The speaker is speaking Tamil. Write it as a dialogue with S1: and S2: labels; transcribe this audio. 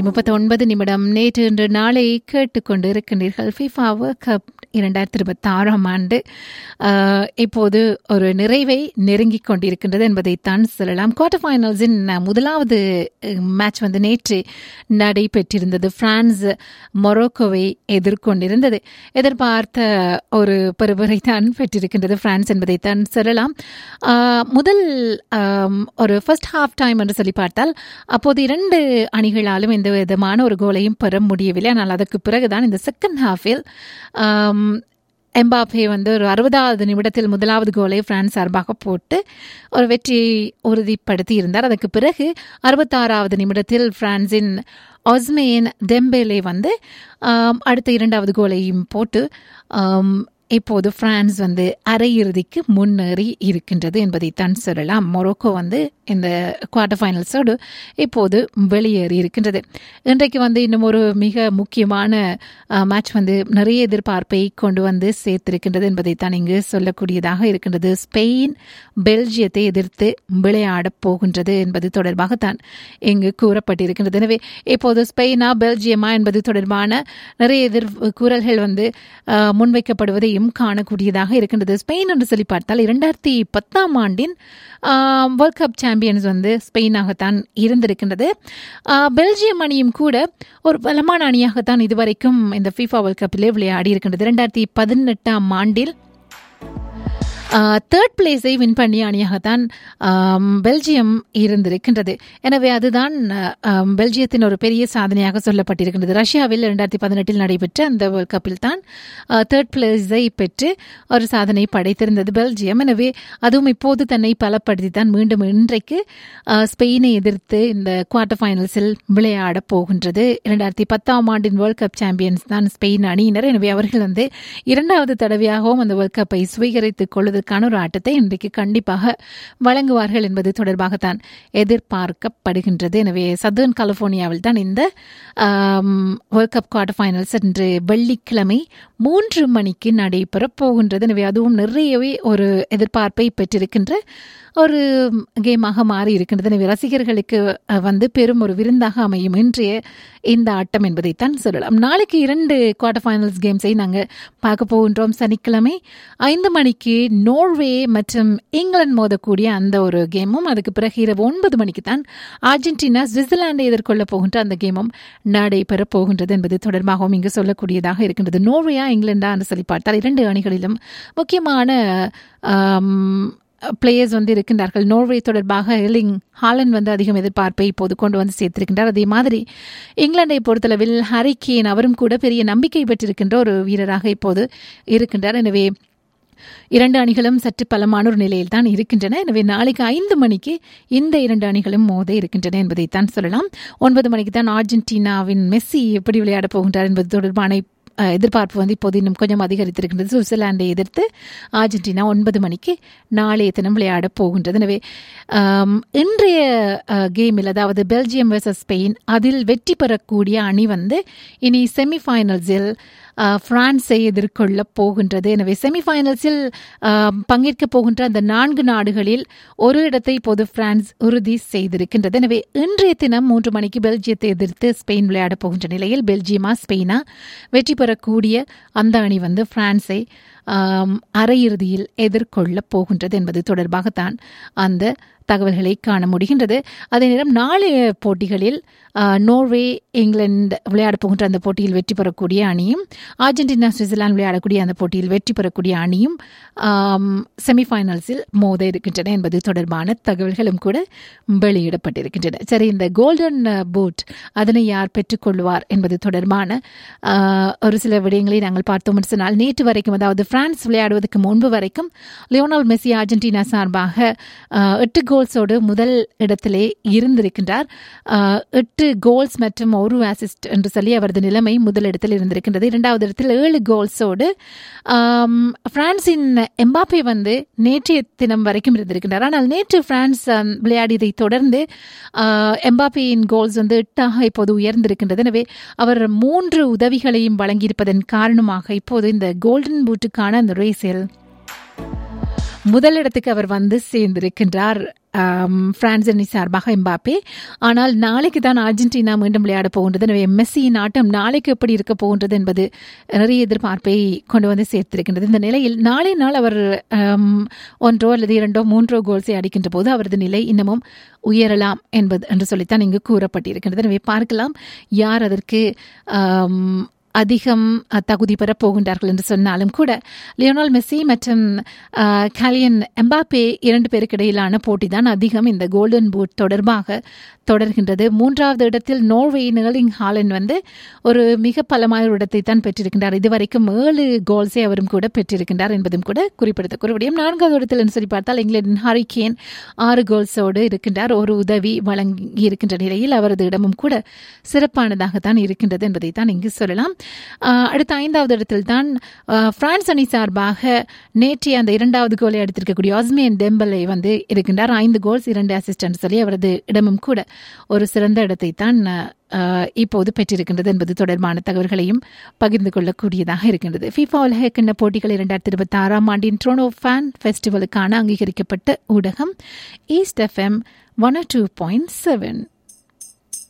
S1: முப்பத்தி ஒன்பது நிமிடம் நேற்று இன்று நாளை கேட்டுக்கொண்டு இருக்கின்றீர்கள் ஃபிஃபா வேர்ல்ட் கப் இரண்டாயிரத்தி இருபத்தி ஆறாம் ஆண்டு ஆஹ், இப்போது ஒரு நிறைவை நெருங்கிக் கொண்டிருக்கின்றது என்பதைத்தான் சொல்லலாம் குவார்டர் ஃபைனல்ஸின் முதலாவது மேட்ச் வந்து நேற்று நடைபெற்றிருந்தது பிரான்ஸ் மொரோக்கோவை எதிர்கொண்டிருந்தது எதிர்பார்த்த ஒரு பெறுபரை தான் பெற்றிருக்கின்றது பிரான்ஸ் என்பதைத்தான் சொல்லலாம் ஆஹ், முதல் ஆம், ஒரு ஃபர்ஸ்ட் ஹாஃப் டைம் என்று சொல்லி பார்த்தால் அப்போது இரண்டு அணிகளாலும் எந்த விதமான ஒரு கோலையும் பெற முடியவில்லை ஆனால் அதற்கு பிறகுதான் இந்த செகண்ட் ஹாஃபில் எம்பாப்பே வந்து ஒரு அறுபதாவது நிமிடத்தில் முதலாவது கோலை பிரான்ஸ் சார்பாக போட்டு ஒரு வெற்றியை உறுதிப்படுத்தி இருந்தார் அதற்கு பிறகு அறுபத்தாறாவது நிமிடத்தில் பிரான்சின் ஒஸ்மேன் டெம்பேலே வந்து ஆம், அடுத்த இரண்டாவது கோலையும் போட்டு ஆம், இப்போது பிரான்ஸ் வந்து அரையிறுதிக்கு முன்னேறி இருக்கின்றது என்பதைத்தான் சொல்லலாம் மொரோக்கோ வந்து இந்த குவார்டர் ஃபைனல்ஸோடு இப்போது வெளியேறி இருக்கின்றது இன்றைக்கு வந்து இன்னும் ஒரு மிக முக்கியமான மேட்ச் வந்து நிறைய எதிர்பார்ப்பை கொண்டு வந்து சேர்த்திருக்கின்றது என்பதைத்தான் இங்கு சொல்லக்கூடியதாக இருக்கின்றது ஸ்பெயின் பெல்ஜியத்தை எதிர்த்து விளையாடப் போகின்றது என்பது தொடர்பாகத்தான் இங்கு கூறப்பட்டிருக்கின்றது எனவே இப்போது ஸ்பெயினா பெல்ஜியமா என்பது தொடர்பான நிறைய எதிர் கூறல்கள் வந்து அஹ், முன்வைக்கப்படுவதையும் காணக்கூடியதாக இருக்கின்றது ஸ்பெயின் என்று சொல்லி பார்த்தால் இரண்டாயிரத்தி பத்தாம் ஆண்டின் வேர்ல்ட் கப் சாம்பியன்ஸ் வந்து ஸ்பெயினாகத்தான் இருந்திருக்கின்றது ஆஹ், பெல்ஜியம் அணியும் கூட ஒரு பலமான அணியாகத்தான் இதுவரைக்கும் இந்த FIFA வேர்ல்ட் கப்பிலே விளையாடி இருக்கின்றது இரண்டாயிரத்தி பதினெட்டாம் ஆண்டில் தேர்ட் பிளேஸை வின் பண்ணிய அணியாகத்தான் ஆம், பெல்ஜியம் இருந்திருக்கின்றது எனவே அதுதான் ஆம், பெல்ஜியத்தின் ஒரு பெரிய சாதனையாக சொல்லப்பட்டிருக்கின்றது ரஷ்யாவில் இரண்டாயிரத்தி பதினெட்டில் நடைபெற்ற அந்த வேர்ல்ட் கப்பில் தான் தேர்ட் பிளேஸை பெற்று ஒரு சாதனை படைத்திருந்தது பெல்ஜியம் எனவே அதுவும் இப்போது தன்னை பலப்படுத்தி தான் மீண்டும் இன்றைக்கு ஆ, ஸ்பெயினை எதிர்த்து இந்த குவார்டர் ஃபைனல்ஸில் விளையாட போகின்றது இரண்டாயிரத்தி பத்தாம் ஆண்டின் வேர்ல்ட் கப் சாம்பியன்ஸ் தான் ஸ்பெயின் அணியினர் எனவே அவர்கள் வந்து இரண்டாவது தடவையாகவும் அந்த வேர்ல்ட் கப்பை சுவீகரித்துக் கொள்வதற்கான ஒரு ஆட்டத்தை இன்றைக்கு கண்டிப்பாக வழங்குவார்கள் என்பது தொடர்பாகத்தான் எதிர்பார்க்கப்படுகின்றது எனவே சதர்ன் கலிபோர்னியாவில் தான் இந்த வேர்ல்ட் கப் குவார்டர் ஃபைனல்ஸ் இன்று வெள்ளிக்கிழமை மூன்று மணிக்கு நடைபெறப் போகின்றது எனவே அதுவும் நிறையவே ஒரு எதிர்பார்ப்பை பெற்றிருக்கின்ற ஒரு கேமாக மாறி இருக்கின்றது எனவே ரசிகர்களுக்கு அஹ், வந்து பெரும் ஒரு விருந்தாக அமையும் இன்றைய இந்த ஆட்டம் என்பதைத்தான் சொல்லலாம் நாளைக்கு இரண்டு குவார்டர் ஃபைனல்ஸ் கேம்ஸை நாங்கள் பார்க்க போகின்றோம் சனிக்கிழமை ஐந்து மணிக்கு நோர்வே மற்றும் இங்கிலாந்து மோதக்கூடிய அந்த ஒரு கேமும் அதுக்கு பிறகு இரவு ஒன்பது மணிக்கு தான் அர்ஜென்டினா சுவிட்சர்லாண்டை எதிர்கொள்ள போகின்ற அந்த கேமும் நடைபெற போகின்றது என்பது தொடர்பாகவும் இங்கு சொல்லக்கூடியதாக இருக்கின்றது நோர்வேயா இங்கிலாண்டா என்று சொல்லி பார்த்தால் இரண்டு அணிகளிலும் முக்கியமான ஆம், பிளேயர்ஸ் வந்து இருக்கின்றார்கள் நோர்வே தொடர்பாக எர்லிங் ஹாலன் வந்து அதிகம் எதிர்பார்ப்பை இப்போது கொண்டு வந்து சேர்த்திருக்கின்றார் அதே மாதிரி இங்கிலாந்தை பொறுத்தளவில் ஹாரி கேன் அவரும் கூட பெரிய நம்பிக்கை பெற்றிருக்கின்ற ஒரு வீரராக இப்போது இருக்கின்றார் எனவே இரண்டு அணிகளும் சற்று பலமான ஒரு நிலையில் தான் இருக்கின்றன எனவே நாளைக்கு ஐந்து மணிக்கு இந்த இரண்டு அணிகளும் மோத இருக்கின்றன என்பதைத்தான் சொல்லலாம் ஒன்பது மணிக்கு தான் அர்ஜென்டினாவின் மெஸ்ஸி எப்படி விளையாடப் போகின்றார் என்பது தொடர்பான அஹ், எதிர்பார்ப்பு வந்து இப்போது இன்னும் கொஞ்சம் அதிகரித்திருக்கின்றது சுவிட்சர்லாண்டை எதிர்த்து அர்ஜென்டினா ஒன்பது மணிக்கு நாளைய தினம் விளையாடப் போகின்றது எனவே ஆம், இன்றைய அஹ், கேமில் அதாவது பெல்ஜியம் வெர்சஸ் ஸ்பெயின் அதில் வெற்றி பெறக்கூடிய அணி வந்து இனி செமிஃபைனல்ஸில் பிரான்ஸை எதிர்கொள்ள போகின்றது எனவே செமிஃபைனல்ஸில் பங்கேற்க போகின்ற அந்த நான்கு நாடுகளில் ஒரு இடத்தை இப்போது பிரான்ஸ் உறுதி செய்திருக்கின்றது எனவே இன்றைய தினம் மூன்று மணிக்கு பெல்ஜியத்தை எதிர்த்து ஸ்பெயின் விளையாடப் போகின்ற நிலையில் பெல்ஜியமா ஸ்பெயினா வெற்றி பெறக்கூடிய அந்த அணி வந்து பிரான்ஸை ஆம், அரையிறுதியில் எதிர்கொள்ள போகின்றது என்பது தொடர்பாகத்தான் அந்த தகவல்களை காண முடிகின்றது அதே நேரம் நாளைய போட்டிகளில் ஆ, நோர்வே இங்கிலாந்து விளையாடப் போகின்ற அந்த போட்டியில் வெற்றி பெறக்கூடிய அணியும் அர்ஜென்டினா சுவிட்சர்லாந்து விளையாடக்கூடிய அந்த போட்டியில் வெற்றி பெறக்கூடிய அணியும் ஆம், செமிஃபைனல்ஸில் மோத இருக்கின்றன என்பது தொடர்பான தகவல்களும் கூட வெளியிடப்பட்டிருக்கின்றன சரி இந்த கோல்டன் பூட் அதனை யார் பெற்றுக்கொள்வார் என்பது தொடர்பான ஆ, ஒரு சில விடயங்களை நாங்கள் பார்த்தோம் என்று சொன்னால் நேற்று வரைக்கும் அதாவது பிரான்ஸ் விளையாடுவதற்கு முன்பு வரைக்கும் லியோனல் மெஸ்ஸி அர்ஜென்டினா சார்பாக ஆ, எட்டு கோல்ஸோடு முதல் இடத்திலே இருந்திருக்கின்றார் ஆ, எட்டு கோல்ஸ் மற்றும் ஒரு அசிஸ்ட் என்று சொல்லி அவரது நிலைமை முதல் இடத்தில் இருந்திருக்கின்றது இரண்டாவது இடத்தில் ஏழு கோல்ஸோடு ஆம், பிரான்சின் எம்பாப்பே வந்து நேற்றைய தினம் வரைக்கும் இருந்திருக்கின்றார் ஆனால் நேற்று பிரான்ஸ் ஆம், விளையாடியதை தொடர்ந்து ஆ, எம்பாப்பேயின் கோல்ஸ் வந்து எட்டாக இப்போது உயர்ந்திருக்கின்றது எனவே அவர் மூன்று உதவிகளையும் வழங்கியிருப்பதன் காரணமாக இப்போது இந்த கோல்டன் பூட்டுக்கான அந்த ரேஸில் முதலிடத்துக்கு அவர் வந்து சேர்ந்திருக்கின்றார் ஆம், பிரான்ஸ் அணி சார்பாக எம்பாப்பே ஆனால் நாளைக்கு தான் அர்ஜென்டினா மீண்டும் விளையாட போகின்றது எனவே மெஸ்ஸியின் ஆட்டம் நாளைக்கு எப்படி இருக்க போகின்றது என்பது நிறைய எதிர்பார்ப்பை கொண்டு வந்து சேர்த்திருக்கின்றது இந்த நிலையில் நாளை நாள் அவர் ஆம், ஒன்றோ அல்லது இரண்டோ மூன்றோ கோல்ஸை அடிக்கின்ற போது அவரது நிலை இன்னமும் உயரலாம் என்பது என்று சொல்லித்தான் இங்கு கூறப்பட்டிருக்கின்றது எனவே பார்க்கலாம் யார் அதற்கு ஆம், அதிகம் அஹ், தகுதி பெறப் போகின்றார்கள் என்று சொன்னாலும் கூட லியோனால் மெஸ்ஸி மற்றும் அஹ், கலியன் எம்பாப்பே இரண்டு பேருக்கு இடையிலான போட்டி தான் அதிகம் இந்த கோல்டன் பூட் தொடர்பாக தொடர்கின்றது மூன்றாவது இடத்தில் நோர்வே நிர்லிங் ஹாலன் வந்து ஒரு மிக பலமான ஒரு இடத்தை தான் பெற்றிருக்கின்றார் இதுவரைக்கும் ஏழு கோல்ஸை அவரும் கூட பெற்றிருக்கின்றார் என்பதும் கூட குறிப்பிடத்தக்க ஒரு விடயம் நான்காவது இடத்தில் என்று சொல்லி பார்த்தால் இங்கிலாந்தின் ஹரிகேன் ஆறு கோல்ஸோடு இருக்கின்றார் ஒரு உதவி வழங்கி இருக்கின்ற நிலையில் அவரது இடமும் கூட சிறப்பானதாகத்தான் இருக்கின்றது என்பதை தான் இங்கு சொல்லலாம் ஆஹ் அடுத்த ஐந்தாவது இடத்தில் தான் ஆஹ் பிரான்ஸ் அணி சார்பாக நேற்றைய அந்த இரண்டாவது கோலை அடித்திருக்கக்கூடிய ஆஸ்மியன் டெம்பலை வந்து இருக்கின்றார் ஐந்து கோல்ஸ் இரண்டு அசிஸ்டன்ட் சொல்லி அவரது இடமும் கூட ஒரு சிறந்த இடத்தை தான் ஆஹ் இப்போது பெற்றிருக்கின்றது என்பது தொடர்பான தகவல்களையும் பகிர்ந்து கொள்ளக்கூடியதாக இருக்கின்றது ஃபிஃபா உலக கிண்ண போட்டிகள் இரண்டாயிரத்தி இருபத்தி ஆறாம் ஆண்டின் ட்ரோனோ ஃபேன் ஃபெஸ்டிவலுக்கான அங்கீகரிக்கப்பட்ட ஊடகம் east FM one two point seven